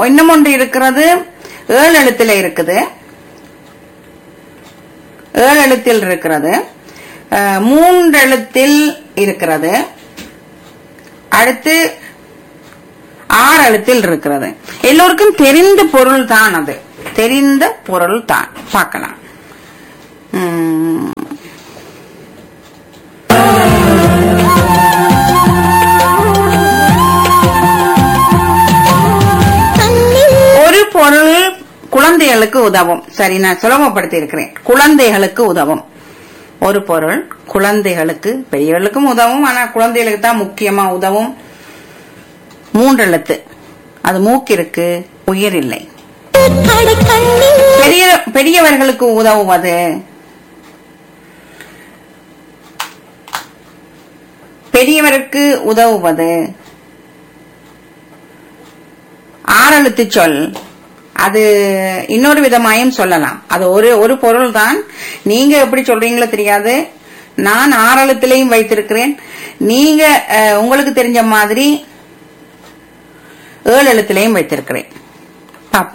இன்னும் ஒன்று இருக்கிறது ஏழு எழுத்துல இருக்குது ஏழு எழுத்தில் இருக்கிறது அஹ், மூன்று எழுத்தில் இருக்கிறது அடுத்து ஆறு எழுத்தில் இருக்கிறது எல்லோருக்கும் தெரிந்த பொருள் தான் அது தெரிந்த பொருள் தான் பார்க்கலாம் உம், ஒரு பொருள் குழந்தைகளுக்கு உதவும் சரி நான் சுலபப்படுத்தி இருக்கிறேன் குழந்தைகளுக்கு உதவும் ஒரு பொருள் குழந்தைகளுக்கு பெரியவர்களுக்கும் உதவும் ஆனா குழந்தைகளுக்கு தான் முக்கியமா உதவும் மூன்று எழுத்து அது மூக்கிற்கு உயிர் இல்லை பெரிய பெரியவர்களுக்கு உதவுவது பெரியவருக்கு உதவுவது ஆறெழுத்து சொல் அது இன்னொரு விதமாயும் சொல்லலாம் அது ஒரு ஒரு பொருள் தான் நீங்க எப்படி சொல்றீங்களோ தெரியாது நான் ஆறெழுத்திலையும் வைத்திருக்கிறேன் நீங்க அஹ், உங்களுக்கு தெரிஞ்ச மாதிரி ஏழு எழுத்துலையும் வைத்திருக்கிறேன்